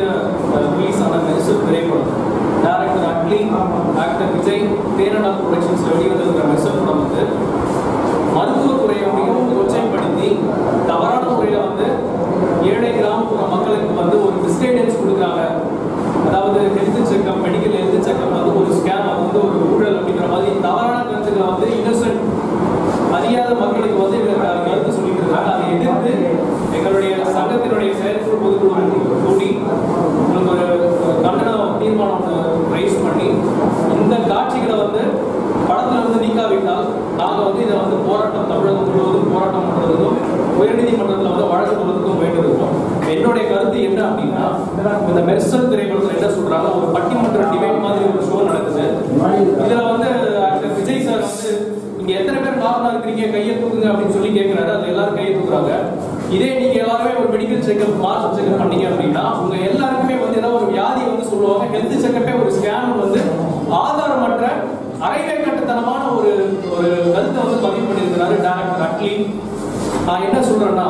release ஆன மெர்சல் திரைப்படம் director Atlee actor Vijay தேனடா ப்ரொடக்ஷன்ஸ் வெளிவந்திருக்கிற மெர்சல் படம் வந்து மருத்துவத்துறையை மிகவும் கொச்சைப்படுத்தி தவறான முறையில் வந்து ஏழை கிராமப்புற மக்களுக்கு வந்து ஒரு மிஸ்கைடன்ஸ் கொடுக்குறாங்க அதாவது health checkup medical health checkup வந்து ஒரு ஸ்கேம் அது வந்து ஒரு ஊழல் அப்படிங்கிற மாதிரி தவறான கருத்துக்களை வந்து இன்னசென்ட் அறியாத மக்களுக்கு வந்து இவங்க கருத்து சொல்லிட்டு இருக்காங்க அதை எதிர்த்து எங்களுடைய சங்கத்தினுடைய செயற்குழு பொதுக்குழு கூடி உங்களுக்கு ஒரு ஒரு கண்டன தீர்மானம் ரைஸ் பண்ணி இந்த காட்சிகளை வந்து படத்துல வந்து நீக்காவிட்டால் நாங்க வந்து இதை வந்து போராட்டம் தமிழகம் முழுவதும் போராட்டம் பண்றதுக்கும் உயர்நீதிமன்றத்தில் வந்து வழக்கு போடுறதுக்கும் வேண்டியிருக்கும் என்னுடைய கருத்து என்ன அப்படின்னா இந்த மெர்சல் திரைப்படத்தில் என்ன சொல்றாங்க ஒரு பட்டிமன்ற டிபேட் மாதிரி ஒரு ஷோ நடக்குது இதுல வந்து ஆக்டர் விஜய் சார் வந்து இங்க எத்தனை பேர் நார்மலா இருக்கிறீங்க கையை தூக்குங்க அப்படின்னு சொல்லி கேட்கிறாரு அது எல்லாரும் கையை தூக்குறாங்க இதே நீங்க எல்லாருமே ஒரு மெடிக்கல் செக்அப் மாஸ்டர் செக்அப் பண்ணீங்க அப்படின்னா உங்க எல்லாருக்குமே வந்து ஏதாவது ஒரு வியாதி வந்து சொல்லுவாங்க ஹெல்த் செக்கப்பே ஒரு ஸ்கேன் வந்து ஆதாரமற்ற அரைவை கட்டத்தனமான ஒரு ஒரு கருத்தை வந்து பதிவு பண்ணியிருக்கிறாரு டைரக்டர் அட்லி நான் என்ன சொல்றேன்னா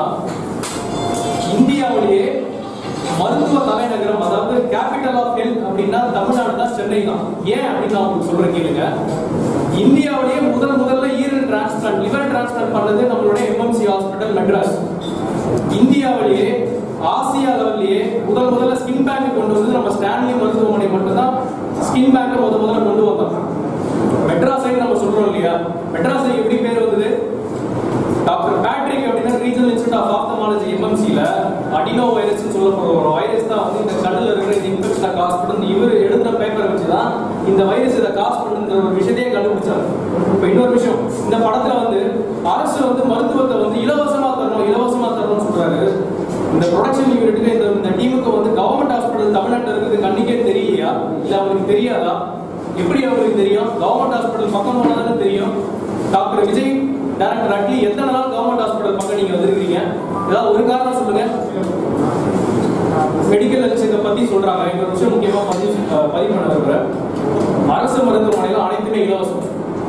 இந்தியாவிலேயே மருத்துவ தலைநகரம் அதாவது கேபிட்டல் ஆஃப் ஹெல்த் அப்படின்னா தமிழ்நாடு தான் சென்னை தான் ஏன் அப்படின்னு நான் உங்களுக்கு சொல்றேன் கேளுங்க இந்தியாவிலேயே முதல் முதல்ல ஈரல் டிரான்ஸ்பிளான்ட் லிவர் டிரான்ஸ்பிளான்ட் பண்ணது நம்மளுடைய எம்எம்சி ஹாஸ்பிட்டல் மெட்ராஸ் இந்தியாவிலேயே ஆசியா லெவல்லையே முதல் முதல்ல ஸ்கின் பேங்க் கொண்டு வந்து நம்ம ஸ்டான்லி மருத்துவமனை மட்டும்தான் ஸ்கின் பேங்கை முத முதல்ல கொண்டு வந்தோம் மெட்ராஸை நம்ம சொல்றோம் இல்லையா மெட்ராஸை எப்படி பேர் வந்தது டாக்டர் பேட்ரிக் அப்படின்னா ரீஜனல் இன்ஸ்டியூட் ஆஃப் ஆப்தமாலஜி எம்எம்சியில் அடினோ வைரஸ் சொல்லப்படுற ஒரு வைரஸ் தான் வந்து இந்த கண்ணில் இருக்கிற இந்த இன்ஃபெக்ஷனை காஸ் பண்ணுது இவர் எழுதுன பேப்பரை வச்சு தான் இந்த வைரஸ் இதை காஸ் பண்ணுங்கிற ஒரு விஷயத்தையே கண்டுபிடிச்சாரு இப்போ இன்னொரு விஷயம் இந்த படத்துல வந்து அரசு வந்து மருத்துவத்தை வந்து இலவசமா தரணும் இலவசமா தரணும்னு சொல்றாரு இந்த ப்ரொடக்ஷன் யூனிட்டுக்கு இந்த இந்த டீமுக்கு வந்து கவர்மெண்ட் ஹாஸ்பிட்டல் தமிழ்நாட்டில் இருக்குது கண்ணுக்கே தெரியலையா இல்லை அவங்களுக்கு தெரியாதா எப்படி அவங்களுக்கு தெரியும் கவர்மெண்ட் ஹாஸ்பிட்டல் பக்கம் போனதானே தெரியும் டாக்டர் விஜய் டைரக்டர் அட்லி எத்தனை நாள் கவர்மெண்ட் ஹாஸ்பிட்டல் பக்கம் நீங்க வந்திருக்கீங்க ஏதாவது ஒரு காரணம் சொல்லுங்க மெடிக்கல் ஹெல்த் பத்தி சொல்றாங்க இந்த விஷயம் முக்கியமா பதிவு அஹ் பதிவு பண்ண விரும்புறேன் அரசு மருத்துவமனைகள் அனைத்துமே இலவசம்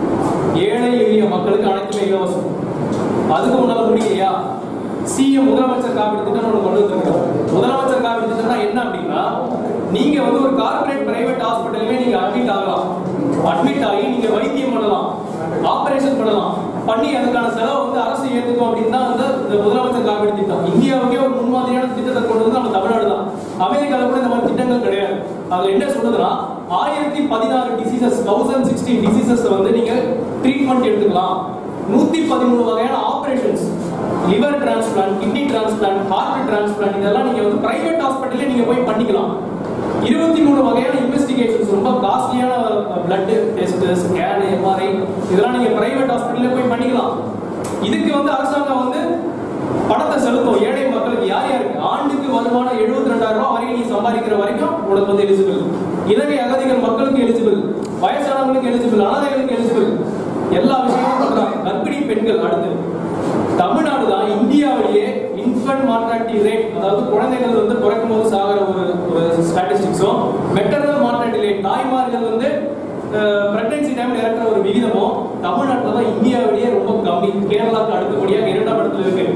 ஏழை எளிய மக்களுக்கு அனைத்துமே இலவசம் அதுக்கு முன்னால முடியலையா சிஎம் முதலமைச்சர் காப்பீடு திட்டம் ஒன்று கொண்டு வந்திருக்கோம் முதலமைச்சர் காப்பீடு திட்டம்னா என்ன அப்படின்னா நீங்க வந்து ஒரு கார்ப்பரேட் பிரைவேட் ஹாஸ்பிட்டலுமே நீங்க அட்மிட் ஆகலாம் அட்மிட் ஆகி நீங்க வைத்தியம் பண்ணலாம் ஆபரேஷன் பண்ணலாம் பண்ணி அதுக்கான செலவு வந்து அரசு ஏத்துக்கும் அப்படின்னு தான் வந்து இந்த முதலமைச்சர் காப்பீடு திட்டம் இந்தியாவுக்கே ஒரு முன்மாதிரியான திட்டத்தை கொண்டு வந்து நம்ம தமிழ்நாடு தான் அமெரிக்கால கூட இந்த மாதிரி திட்டங்கள் கிடையாது அதுல என்ன சொல்லுதுன்னா ஆயிரத்தி பதினாறு டிசீசஸ் தௌசண்ட் சிக்ஸ்டீன் டிசீசஸ் வந்து நீங்க ட்ரீட்மெண்ட் எடுத்துக்கலாம் நூத்தி பதிமூணு வகையான operations liver transplant kidney transplant heart transplant இதெல்லாம் நீங்க வந்து பிரைவேட் ஹாஸ்பிட்டல்ல நீங்க போய் பண்ணிக்கலாம் இருபத்தி மூணு வகையான இன்வெஸ்டிகேஷன்ஸ் ரொம்ப காஸ்ட்லியான பிளட் டெஸ்ட் ஸ்கேன் எம்ஆர்ஐ இதெல்லாம் நீங்க பிரைவேட் ஹாஸ்பிட்டல்ல போய் பண்ணிக்கலாம் இதுக்கு வந்து அரசாங்கம் வந்து பணத்தை செலுத்தும் ஏழை மக்களுக்கு யார் யாருக்கு ஆண்டுக்கு வருமானம் எழுபத்தி ரெண்டாயிரம் ரூபாய் வரைக்கும் நீ சம்பாதிக்கிற வரைக்கும் உனக்கு வந்து எலிஜிபிள் இலங்கை அகதிகள் மக்களுக்கு எலிஜிபிள் வயசானவங்களுக்கு எலிஜிபிள் அனாதைகளுக்கு எலிஜிபிள் எல்லா விஷயமும் பண்றாங்க கர்ப்பிணி பெண்கள் அடுத்து தமிழ்நாடு தான் இந்தியாவிலேயே இன்ஃபன்ட் மார்டாலிட்டி ரேட் அதாவது குழந்தைகள் வந்து பிறக்கும் போது சாகிற ஒரு ஒரு ஸ்டாட்டிஸ்டிக்ஸும் மெட்டர்னல் மார்டாலிட்டி ரேட் தாய்மார்கள் வந்து பிரெக்னன்சி டைம்ல இறக்குற ஒரு விகிதமும் தமிழ்நாட்டில் தான் இந்தியாவிலேயே ரொம்ப கம்மி கேரளாவுக்கு அடுத்தபடியாக இரண்டாம் இடத்துல இருக்கு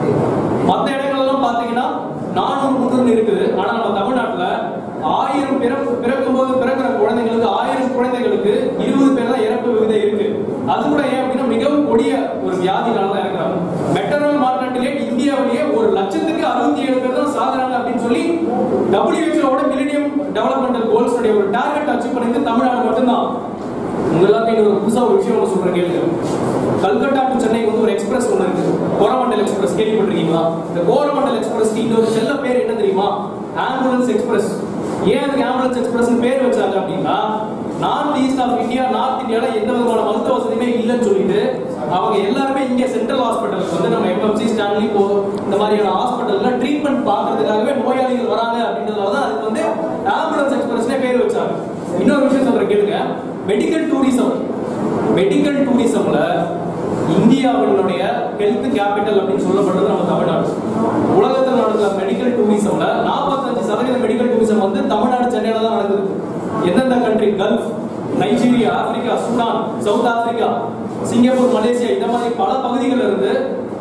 மற்ற இடங்கள்லாம் பார்த்தீங்கன்னா நானூறு முந்நூறு இருக்குது ஆனா நம்ம தமிழ்நாட்டுல ஆயிரம் பிறப்பு பிறக்கும் போது பிறக்கிற குழந்தைங்களுக்கு ஆயிரம் குழந்தைகளுக்கு இருபது பேர் தான் இறப்பு விகிதம் இருக்கு அது கூட ஏன் அப்படின்னா மிகவும் கொடிய ஒரு வியாதினால தான் இருக்கிறாங்க மெட்டரல் மார்டாலிட்டி ரேட் இந்தியாவிலேயே ஒரு லட்சத்துக்கு அறுபத்தி ஏழு பேர் தான் சாகுறாங்க அப்படின்னு சொல்லி டபிள்யூஹெச்ஓட மிலினியம் டெவலப்மெண்டல் கோல்ஸ் ஒரு டார்கெட் அச்சீவ் பண்ணிட்டு தமிழ்நாடு மட்டும்தான் உங்க எல்லாத்தையும் இன்னொரு புதுசா ஒரு விஷயம் ஒன்று சொல்றேன் கேளுங்க கல்கட்டா டு சென்னை வந்து ஒரு எக்ஸ்பிரஸ் ஒன்று இருக்கு கோரமண்டல் எக்ஸ்பிரஸ் கேள்விப்பட்டிருக்கீங்களா இந்த கோரமண்டல் எக்ஸ்பிரஸ் இன்னொரு செல்ல பேர் என்ன தெரியுமா ஆம்புலன்ஸ் எக்ஸ்பிரஸ் ஏன் அதுக்கு ஆம்புலன்ஸ் எக்ஸ்பிரஸ் பேர் வச்சாங்க அப்படின்னா north east of India north இந்தியால எந்த விதமான மருத்துவ வசதியுமே இல்லைன்னு சொல்லிட்டு அவங்க எல்லாருமே இங்க சென்ட்ரல் ஹாஸ்பிட்டலுக்கு வந்து நம்ம எம்எம்சி ஸ்டான்லி போ இந்த மாதிரியான ஹாஸ்பிட்டல்ல ட்ரீட்மெண்ட் பார்க்கறதுக்காகவே நோயாளிகள் வராங்க அப்படின்றதுனால தான் அதுக்கு வந்து ஆம்புலன்ஸ் எக்ஸ்பிரஸ்னே பேர் வச்சாங்க இன்னொரு விஷயம் சொல்றேன் கேளுங்க மெடிக்கல் டூரிசம் மெடிக்கல் டூரிசம்ல இந்தியாவினுடைய ஹெல்த் கேபிட்டல் அப்படின்னு சொல்லப்படுறது நம்ம தமிழ்நாடு உலகத்தில் நடக்கிற மெடிக்கல் டூரிசம்ல நாற்பத்தஞ்சு சதவீத மெடிக்கல் டூரிசம் வந்து தமிழ்நாடு சென்னையில தான் நடக்குது எந்தெந்த country gulf Nigeria Africa Sudan south Africa Singapore Malaysia இந்த மாதிரி பல பகுதிகளில் இருந்து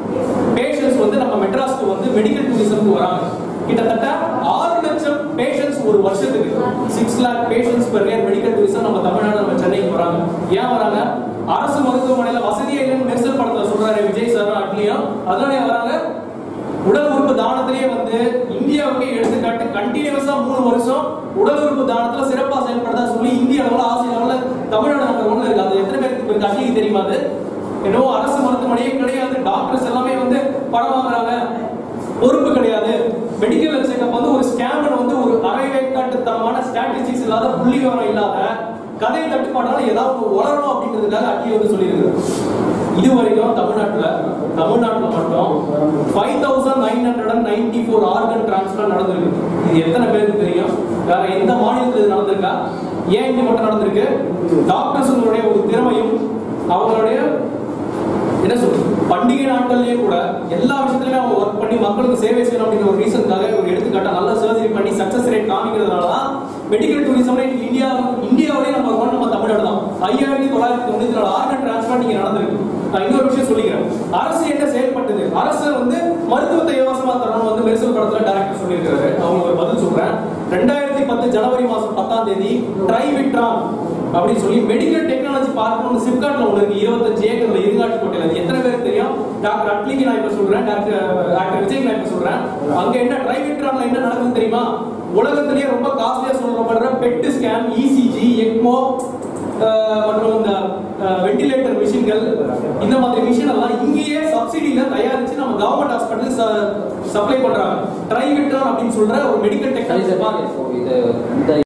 பேஷண்ட்ஸ் வந்து நம்ம மெட்ராஸ்க்கு வந்து மெடிக்கல் டூரிசம்க்கு வராங்க கிட்டத்தட்ட ஆறு லட்சம் patients six lakh patients per year medical tourism நம்ம தமிழ்நாடு நம்ம சென்னைக்கு வராங்க ஏன் வராங்க அரசு மருத்துவமனையில வசதியே இல்லைன்னு மெர்சல் படத்துல சொல்றாரு விஜய் சார் அட்லியும் அதனால ஏன் வராங்க உடல் உறுப்பு தானத்திலேயே வந்து இந்தியாவுக்கு எடுத்துக்காட்டு கண்டினியூஸா மூணு வருஷம் உடல் உறுப்பு தானத்துல சிறப்பா செயல்படுறதா சொல்லி இந்திய அளவுல ஆசிய அளவுல தமிழ்நாடு நம்பர் ஒண்ணு இருக்கு அது எத்தனை பேருக்கு இருக்கு அட்லிக்கு தெரியுமா அது என்னவோ அரசு மருத்துவமனையே கிடையாது டாக்டர்ஸ் எல்லாமே வந்து பணம் வாங்குறாங்க பொறுப்பு கிடையாது மெடிக்கல் செக்அப் வந்து ஒரு ஸ்கேம் வந்து ஒரு அரை வேக்காட்டுத்தனமான ஸ்டாட்டிஸ்டிக்ஸ் இல்லாத புள்ளி விவரம் இல்லாத கதை தட்டுப்பாடால ஏதாவது ஒண்ணு வளரணும் அப்படின்றதுக்காக அட்லி வந்து சொல்லியிருக்காரு இது வரைக்கும் தமிழ்நாட்டுல தமிழ்நாட்டுல மட்டும் five thousand nine hundred and ninety four organ transfer நடந்திருக்கு இது எத்தனை பேருக்கு தெரியும் வேற எந்த மாநிலத்தில் இது நடந்திருக்கா ஏன் இங்க மட்டும் நடந்திருக்கு டாக்டர்ஸுடைய ஒரு திறமையும் அவங்களுடைய என்ன சொல்றது பண்டிகை நாட்கள்லயே கூட எல்லா விஷயத்துலயுமே அவங்க ஒர்க் பண்ணி மக்களுக்கு சேவை செய்யணும் அப்படிங்கிற ஒரு ரீசனுக்காக ஒரு எடுத்துக்காட்டா நல்ல சர்ஜரி பண்ணி சக்சஸ் ரேட் காமிக்கிறதுனால தான் மெடிக்கல் டூரிசம் இந்தியா இந்தியாவிலேயே நம்ம ஒன் நம்ம தமிழ்நாடு தான் ஐயாயிரத்தி தொள்ளாயிரத்தி தொண்ணூத்தி நாலு ஆர்கன் டிரான்ஸ்பர் நீங்க நடந்திருக்கு நான் இன்னொரு விஷயம் சொல்லிக்கிறேன் அரசு என்ன செயல்பட்டது அரசு வந்து மருத்துவத்தை இலவசமா தரணும் வந்து மெரிசல் படத்துல டைரக்டர் சொல்லியிருக்காரு அவங்க ஒரு பதில் சொல்றேன் ரெண்டாயிரத்தி பத்து ஜனவரி மாசம் பத்தாம் தேதி ட்ரைவிட்ரான் அப்படின்னு சொல்லி மெடிக்கல் டெக்னாலஜி பார்க் ஒன்று சிப்காட்ல ஒன்று இருக்கு இருபத்தஞ்சு ஏக்கர்ல இருங்காட்டு கோட்டையில அது எத்தனை பேருக்கு தெரியும் டாக்டர் அட்லிக்கு நான் இப்ப சொல்றேன் டாக்டர் டாக்டர் விஜய்க்கு நான் இப்ப சொல்றேன் அங்க என்ன ட்ரைவிட்ரான்ல என்ன நடக்குது தெரியுமா உலகத்திலேயே ரொம்ப காஸ்ட்லியா சொல்லப்படுற பெட் ஸ்கேன் இசிஜி எக்மோ மற்றும் இந்த வெண்டிலேட்டர் மிஷின்கள் இந்த மாதிரி மிஷின் எல்லாம் இங்கேயே சப்சிடியில தயாரிச்சு நம்ம கவர்மெண்ட் ஹாஸ்பிட்டல் சப்ளை பண்றாங்க ட்ரைவிட்ரான் அப்படின்னு சொல்ற ஒரு மெடிக்கல் சரி டெக்னாலஜி சார் இது இந்த